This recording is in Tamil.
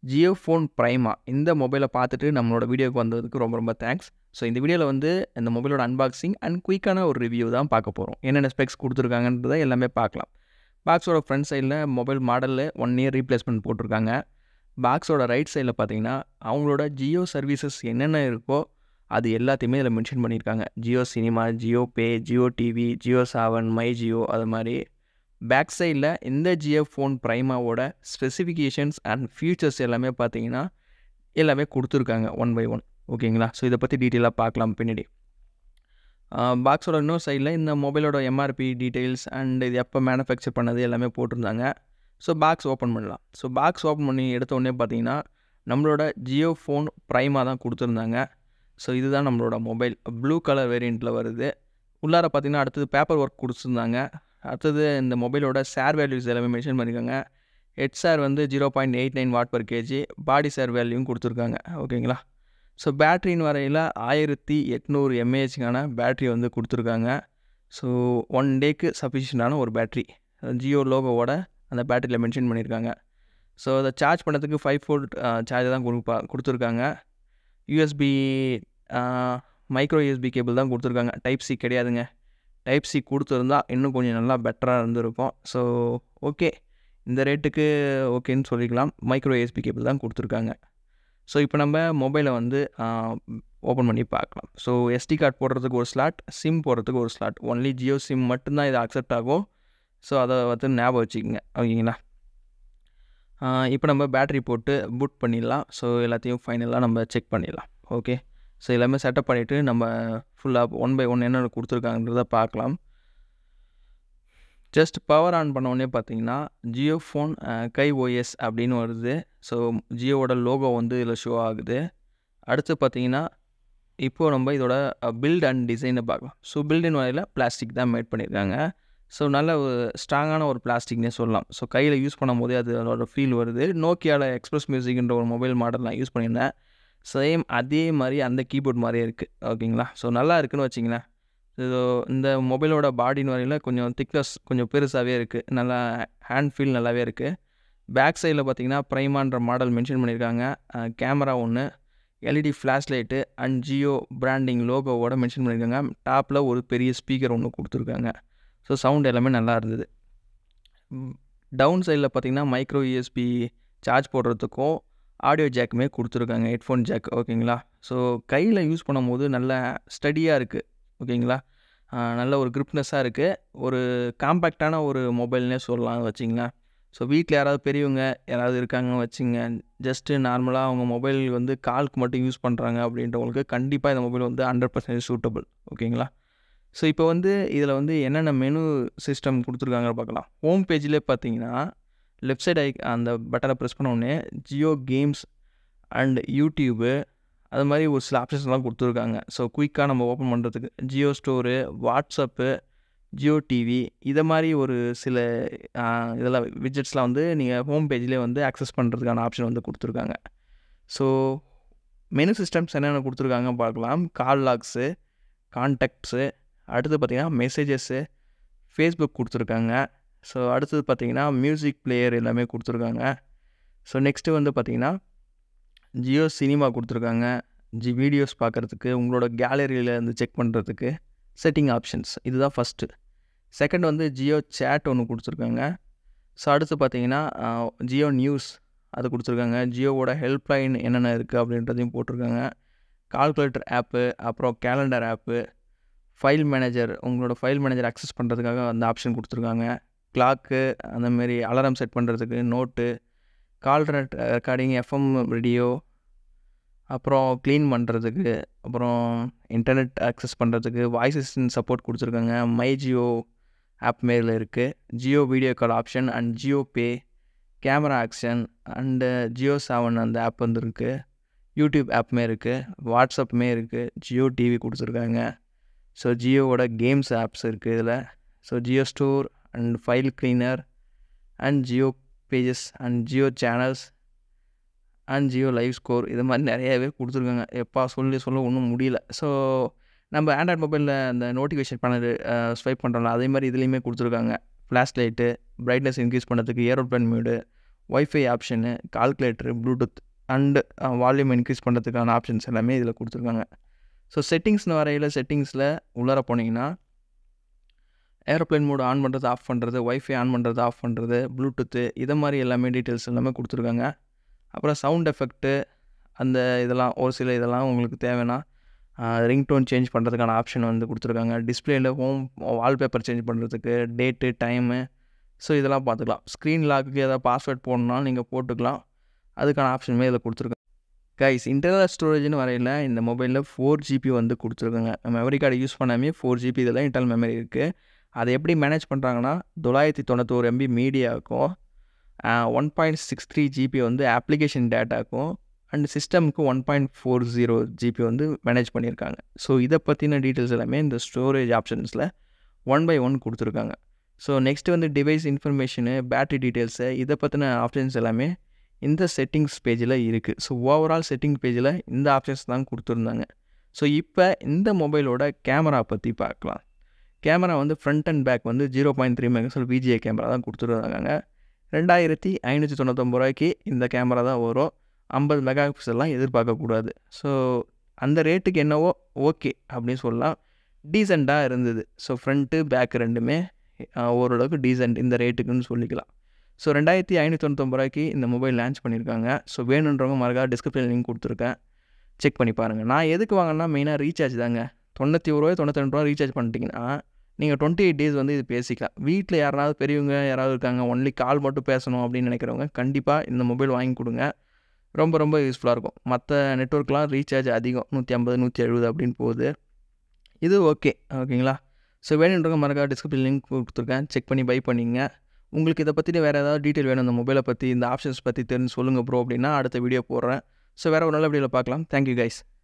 ஜியோ ஃபோன் ப்ரைமா இந்த மொபைலை பார்த்துட்டு நம்மளோட வீடியோக்கு வந்ததுக்கு ரொம்ப ரொம்ப தேங்க்ஸ் ஸோ இந்த வீடியோவில் வந்து இந்த மொபைலோட அன்பாக்சிங் அண்ட் குயிக்கான ஒரு ரிவ்யூ தான் பார்க்க போகிறோம் என்னென்ன ஸ்பெக்ஸ் கொடுத்துருக்காங்கன்றதை எல்லாமே பார்க்கலாம் பாக்ஸோட ஃப்ரண்ட் சைடில் மொபைல் மாடலில் ஒன் இயர் ரீப்ளேஸ்மெண்ட் போட்டிருக்காங்க பாக்ஸோட ரைட் சைடில் பார்த்தீங்கன்னா அவங்களோட ஜியோ சர்வீசஸ் என்னென்ன இருக்கோ அது எல்லாத்தையுமே இதில் மென்ஷன் பண்ணியிருக்காங்க Jio cinema Jio pay Jio TV Jio seven my Jio அது மாதிரி பேக் சைடில் இந்த ஜியோ ஃபோன் ப்ரைமாவோட ஸ்பெசிஃபிகேஷன்ஸ் அண்ட் ஃபியூச்சர்ஸ் எல்லாமே பார்த்தீங்கன்னா எல்லாமே கொடுத்துருக்காங்க ஒன் பை ஒன் ஓகேங்களா ஸோ இதை பற்றி டீட்டெயிலாக பார்க்கலாம் பின்னாடி பாக்ஸோட இன்னொரு சைடில் இந்த மொபைலோட எம்ஆர்பி டீட்டெயில்ஸ் அண்ட் இது எப்போ மேனுஃபேக்சர் பண்ணது எல்லாமே போட்டிருந்தாங்க ஸோ பாக்ஸ் ஓப்பன் பண்ணலாம் ஸோ பாக்ஸ் ஓப்பன் பண்ணி எடுத்த உடனே பார்த்தீங்கன்னா நம்மளோட ஜியோ ஃபோன் ப்ரைமாக தான் கொடுத்துருந்தாங்க ஸோ இதுதான் நம்மளோட மொபைல் ப்ளூ கலர் வேரியண்ட்டில் வருது உள்ளார பார்த்தீங்கன்னா அடுத்தது பேப்பர் ஒர்க் கொடுத்துருந்தாங்க அடுத்தது இந்த மொபைலோட ஷேர் வேல்யூஸ் எல்லாமே மென்ஷன் பண்ணியிருக்காங்க ஹெட் ஷேர் வந்து zero point eight nine watt per kg body SAR வேல்யூவும் கொடுத்துருக்காங்க ஓகேங்களா ஸோ பேட்ரின்னு வரையில் ஆயிரத்தி எட்நூறு எம்ஏஹெச்க்கான பேட்ரி வந்து கொடுத்துருக்காங்க ஸோ ஒன் டேக்கு சஃபிஷியண்டான ஒரு பேட்ரி ஜியோ லோகோவோட அந்த பேட்டரியில் மென்ஷன் பண்ணியிருக்காங்க ஸோ அதை சார்ஜ் பண்ணுறதுக்கு ஃபைவ் ஃபோல்ட் சார்ஜ் தான் கொடுப்பா கொடுத்துருக்காங்க யூஎஸ்பி மைக்ரோ யூஎஸ்பி கேபிள் தான் கொடுத்துருக்காங்க டைப் சி கிடையாதுங்க டைப் சி கொடுத்துருந்தா இன்னும் கொஞ்சம் நல்லா பெட்டராக இருந்திருக்கும் ஸோ ஓகே இந்த ரேட்டுக்கு ஓகேன்னு சொல்லிக்கலாம் மைக்ரோ யூஎஸ்பி கேபிள் தான் கொடுத்துருக்காங்க ஸோ இப்போ நம்ம மொபைலை வந்து ஓப்பன் பண்ணி பார்க்கலாம் ஸோ எஸ்டி கார்டு போடுறதுக்கு ஒரு ஸ்லாட் சிம் போடுறதுக்கு ஒரு ஸ்லாட் ஒன்லி ஜியோ சிம் மட்டும்தான் இது அக்செப்ட் ஆகும் ஸோ அதை வந்து ஞாபகம் வச்சுக்கோங்க ஓகேங்களா இப்போ நம்ம பேட்ரி போட்டு பூட் பண்ணிடலாம் ஸோ எல்லாத்தையும் ஃபைனலாக நம்ம செக் பண்ணிடலாம் ஓகே ஸோ எல்லாமே செட்டப் பண்ணிவிட்டு நம்ம ஃபுல்லாக ஒன் பை ஒன் என்னென்ன கொடுத்துருக்காங்கன்றத பார்க்கலாம் ஜஸ்ட் பவர் ஆன் பண்ண உடனே பார்த்தீங்கன்னா ஜியோ ஃபோன் கை ஓஎஸ் அப்படின்னு வருது ஸோ ஜியோவோட லோகோ வந்து இதில் ஷோ ஆகுது அடுத்து பார்த்தீங்கன்னா இப்போது நம்ம இதோட பில்ட் அண்ட் டிசைனை பார்க்கலாம் ஸோ பில்டின் வரையில் பிளாஸ்டிக் தான் மேட் பண்ணியிருக்காங்க ஸோ நல்ல ஒரு ஸ்ட்ராங்கான ஒரு பிளாஸ்டிக்னே சொல்லலாம் ஸோ கையில் யூஸ் பண்ணும் போதே அது அதோட ஃபீல் வருது நோக்கியாவில் எக்ஸ்பிரஸ் மியூசிக்ன்ற ஒரு மொபைல் மாடல் நான் யூஸ் பண்ணியிருந்தேன் சேம் அதே மாதிரி அந்த கீபோர்ட் மாதிரியே இருக்குது ஓகேங்களா ஸோ நல்லா இருக்குன்னு வச்சிங்களேன் ஸோ இந்த மொபைலோட பாடின்னு வரையில் கொஞ்சம் திக்னஸ் கொஞ்சம் பெருசாகவே இருக்குது நல்லா ஹேண்ட் ஃபீல் நல்லாவே இருக்குது பேக் சைடில் பார்த்தீங்கன்னா ப்ரைமான்ற மாடல் மென்ஷன் பண்ணியிருக்காங்க கேமரா ஒன்று LED flash light and Jio branding லோகோவோட மென்ஷன் பண்ணியிருக்காங்க டாப்பில் ஒரு பெரிய ஸ்பீக்கர் ஒன்று கொடுத்துருக்காங்க ஸோ சவுண்ட் எல்லாமே நல்லா இருந்தது டவுன் சைடில் பார்த்தீங்கன்னா மைக்ரோ யூஎஸ்பி சார்ஜ் போடுறதுக்கும் ஆடியோ ஜாக்குமே கொடுத்துருக்காங்க ஹெட்ஃபோன் ஜாக் ஓகேங்களா ஸோ கையில் யூஸ் பண்ணும்போது நல்ல ஸ்டடியாக இருக்குது ஓகேங்களா நல்ல ஒரு கிரிப்னஸ்ஸாக இருக்குது ஒரு காம்பேக்டான ஒரு மொபைல்னே சொல்லலாம் வச்சிங்களேன் ஸோ வீட்டில் யாராவது பெரியவங்க யாராவது இருக்காங்கன்னு வச்சுங்க ஜஸ்ட்டு நார்மலாக அவங்க மொபைல் வந்து கால்க்கு மட்டும் யூஸ் பண்ணுறாங்க அப்படின்றவங்களுக்கு கண்டிப்பாக இந்த மொபைல் வந்து ஹண்ட்ரட் பர்சன்டேஜ் சூட்டபிள் ஓகேங்களா ஸோ இப்போ வந்து இதில் வந்து என்னென்ன மெனு சிஸ்டம் கொடுத்துருக்காங்க பார்க்கலாம் ஹோம் பேஜிலே பார்த்தீங்கன்னா லெஃப்ட் சைட் ஐ அந்த பட்டனை ப்ரெஸ் பண்ணோடனே ஜியோ கேம்ஸ் அண்ட் யூடியூபு அது மாதிரி ஒரு சில ஆப்ஷன்ஸ்லாம் கொடுத்துருக்காங்க ஸோ குயிக்காக நம்ம ஓப்பன் பண்ணுறதுக்கு Jio store WhatsApp Jio TV இதை மாதிரி ஒரு சில இதெல்லாம் விஜெட்ஸ்லாம் வந்து நீங்கள் ஹோம் பேஜ்லேயே வந்து அக்சஸ் பண்ணுறதுக்கான ஆப்ஷன் வந்து கொடுத்துருக்காங்க ஸோ மெனு சிஸ்டம்ஸ் என்னென்ன கொடுத்துருக்காங்க பார்க்கலாம் கால் லாக்ஸு கான்டாக்ட்ஸு அடுத்து பார்த்திங்கன்னா மெசேஜஸ்ஸு ஃபேஸ்புக் கொடுத்துருக்காங்க ஸோ அடுத்தது பார்த்திங்கன்னா மியூசிக் பிளேயர் எல்லாமே கொடுத்துருக்காங்க ஸோ நெக்ஸ்ட்டு வந்து பார்த்திங்கன்னா ஜியோ சினிமா கொடுத்துருக்காங்க ஜி வீடியோஸ் பார்க்குறதுக்கு உங்களோட கேலரியில் இருந்து செக் பண்ணுறதுக்கு செட்டிங் ஆப்ஷன்ஸ் இதுதான் ஃபஸ்ட்டு செகண்ட் வந்து ஜியோ சேட் ஒன்று கொடுத்துருக்காங்க ஸோ அடுத்து பார்த்தீங்கன்னா ஜியோ நியூஸ் அது கொடுத்துருக்காங்க ஜியோவோட ஹெல்ப்லைன் என்னென்ன இருக்குது அப்படின்றதையும் போட்டிருக்காங்க கால்குலேட்டர் ஆப்பு அப்புறம் கேலண்டர் ஆப்பு ஃபைல் மேனேஜர் உங்களோட ஃபைல் மேனேஜர் அக்சஸ் பண்ணுறதுக்காக அந்த ஆப்ஷன் கொடுத்துருக்காங்க கிளாக்கு அந்தமாரி அலாரம் செட் பண்ணுறதுக்கு note call recording FM radio அப்புறம் க்ளீன் பண்ணுறதுக்கு அப்புறம் இன்டர்நெட் அக்சஸ் பண்ணுறதுக்கு வாய்ஸ் அசிஸ்டன்ட் சப்போர்ட் கொடுத்துருக்காங்க மை ஜியோ ஆப் மேரில் இருக்குது Jio video call option and Jio pay camera action and Jio seven அந்த ஆப் வந்துருக்கு யூடியூப் ஆப்புமே இருக்குது வாட்ஸ்அப்புமே இருக்குது ஜியோ டிவி கொடுத்துருக்காங்க ஸோ ஜியோவோட கேம்ஸ் ஆப்ஸ் இருக்குது இதில் so Jio store and file cleaner and Jio pages and Jio channels and Jio live score இது மாதிரி நிறையவே கொடுத்துருக்காங்க எப்பா சொல்லி சொல்ல ஒன்றும் முடியல ஸோ நம்ம ஆண்ட்ராய்ட் மொபைலில் அந்த நோட்டிஃபிகேஷன் பண்ணது ஸ்வைப் பண்ணுறோம்ல அதே மாதிரி இதுலேயுமே கொடுத்துருக்காங்க ஃப்ளாஷ் லைட்டு பிரைட்னஸ் இன்க்ரீஸ் பண்ணுறதுக்கு aeroplane mute wifi option calculator bluetooth and volume increase பண்ணுறதுக்கான ஆப்ஷன்ஸ் எல்லாமே இதில் கொடுத்துருக்காங்க ஸோ செட்டிங்ஸ்னு வரையில் செட்டிங்ஸில் உள்ளார போனீங்கன்னா ஏரோப்ளேன் மோடு ஆன் பண்ணுறது ஆஃப் பண்ணுறது ஒய்ஃபை ஆன் பண்ணுறது ஆஃப் பண்ணுறது ப்ளூடூத்து இதை மாதிரி எல்லாமே டீட்டெயில்ஸ் எல்லாமே கொடுத்துருக்காங்க அப்புறம் சவுண்ட் எஃபெக்ட்டு அந்த இதெல்லாம் ஒரு சில இதெல்லாம் உங்களுக்கு தேவைன்னா ரிங்டோன் சேஞ்ச் பண்ணுறதுக்கான ஆப்ஷன் வந்து கொடுத்துருக்காங்க டிஸ்பிளேயில் ஹோம் வால்பேப்பர் சேஞ்ச் பண்ணுறதுக்கு டேட்டு டைமு ஸோ இதெல்லாம் பார்த்துக்கலாம் ஸ்க்ரீன் லாக்கு ஏதாவது பாஸ்வேர்ட் போடணும்னாலும் நீங்கள் போட்டுக்கலாம் அதுக்கான ஆப்ஷனுமே இதில் கொடுத்துருக்காங்க கைஸ் இன்டர்னல் ஸ்டோரேஜ்னு வரையில் இந்த மொபைலில் ஃபோர் ஜிபி வந்து கொடுத்துருக்காங்க மெமரி கார்டு யூஸ் பண்ணாமே ஃபோர் ஜிபி இதெல்லாம் இன்டர்னல் மெமரி இருக்குது அதை எப்படி மேனேஜ் பண்ணுறாங்கன்னா தொள்ளாயிரத்தி தொண்ணூத்தோரு எம்பி மீடியாவுக்கும் one point six three GB வந்து அப்ளிகேஷன் டேட்டாக்கும் அண்ட் சிஸ்டமுக்கு one point four zero GB வந்து மேனேஜ் பண்ணியிருக்காங்க ஸோ இதை பற்றின டீட்டெயில்ஸ் எல்லாமே இந்த ஸ்டோரேஜ் ஆப்ஷன்ஸில் ஒன் பை ஒன் கொடுத்துருக்காங்க ஸோ நெக்ஸ்ட் வந்து டிவைஸ் இன்ஃபர்மேஷனு பேட்ரி டீட்டெயில்ஸு இதை பற்றின ஆப்ஷன்ஸ் எல்லாமே இந்த செட்டிங்ஸ் பேஜில் இருக்குது ஸோ ஓவரால் செட்டிங் பேஜில் இந்த ஆப்ஷன்ஸ் தான் கொடுத்துருந்தாங்க ஸோ இப்போ இந்த மொபைலோட கேமரா பற்றி பார்க்கலாம் கேமரா வந்து ஃப்ரண்ட் அண்ட் பேக் வந்து ஜீரோ பாயிண்ட் த்ரீ மெகாசல் விஜிஏ கேமரா தான் கொடுத்துருந்தாங்க ரெண்டாயிரத்தி ஐநூற்றி தொண்ணூத்தொம்பது ரூபாய்க்கு இந்த கேமரா தான் வரும் ஐம்பது மெகா பிக்சல்லாம் எதிர்பார்க்கக்கூடாது ஸோ அந்த ரேட்டுக்கு என்னவோ ஓகே அப்படின்னு சொல்லலாம் டீசெண்டாக இருந்தது ஸோ ஃப்ரண்ட்டு பேக் ரெண்டுமே ஓரளவுக்கு டீசெண்ட் இந்த ரேட்டுக்குன்னு சொல்லிக்கலாம் ஸோ ரெண்டாயிரத்தி ஐநூற்றி தொண்ணூத்தொம்பது ரூபாய்க்கு இந்த மொபைல் லான்ச் பண்ணியிருக்காங்க ஸோ வேணுன்றவங்க மறக்கா டிஸ்கிரிப்ஷன் லிங்க் கொடுத்துருக்கேன் செக் பண்ணி பாருங்கள் நான் எதுக்கு வாங்கினா மெயினாக ரீசார்ஜ் தாங்க தொண்ணூற்றி ஒரு ரூபாய் தொண்ணூற்றி ரெண்டு ரூபா ரீசார்ஜ் பண்ணிட்டீங்கன்னா நீங்கள் டுவெண்ட்டி எயிட் டேஸ் வந்து இது பேசிக்கலாம் வீட்டில் யாராவது பெரியவங்க யாராவது இருக்காங்க ஒன்லி கால் மட்டும் பேசணும் அப்படின்னு நினைக்கிறவங்க கண்டிப்பாக இந்த மொபைல் வாங்கி கொடுங்க ரொம்ப ரொம்ப யூஸ்ஃபுல்லாக இருக்கும் மற்ற நெட்ஒர்க்லாம் ரீசார்ஜ் அதிகம் நூற்றி ஐம்பது நூற்றி எழுபது அப்படின்னு போகுது இது ஓகே ஓகேங்களா ஸோ வேணுன்றவங்க மறக்காம டிஸ்கிரிப்ஷன் லிங்க் கொடுத்துருக்கேன் செக் பண்ணி பை பண்ணிங்க உங்களுக்கு இதை பற்றி வேறு ஏதாவது டீட்டெயில் வேணும் இந்த மொபைலை பற்றி இந்த ஆப்ஷன்ஸ் பற்றி தெரிஞ்சு சொல்லுங்கள் ப்ரோ அப்படின்னா அடுத்த வீடியோ போடுறேன் ஸோ வேறு ஒரு நல்ல வீடியோவில் பார்க்கலாம் தேங்க்யூ கைஸ்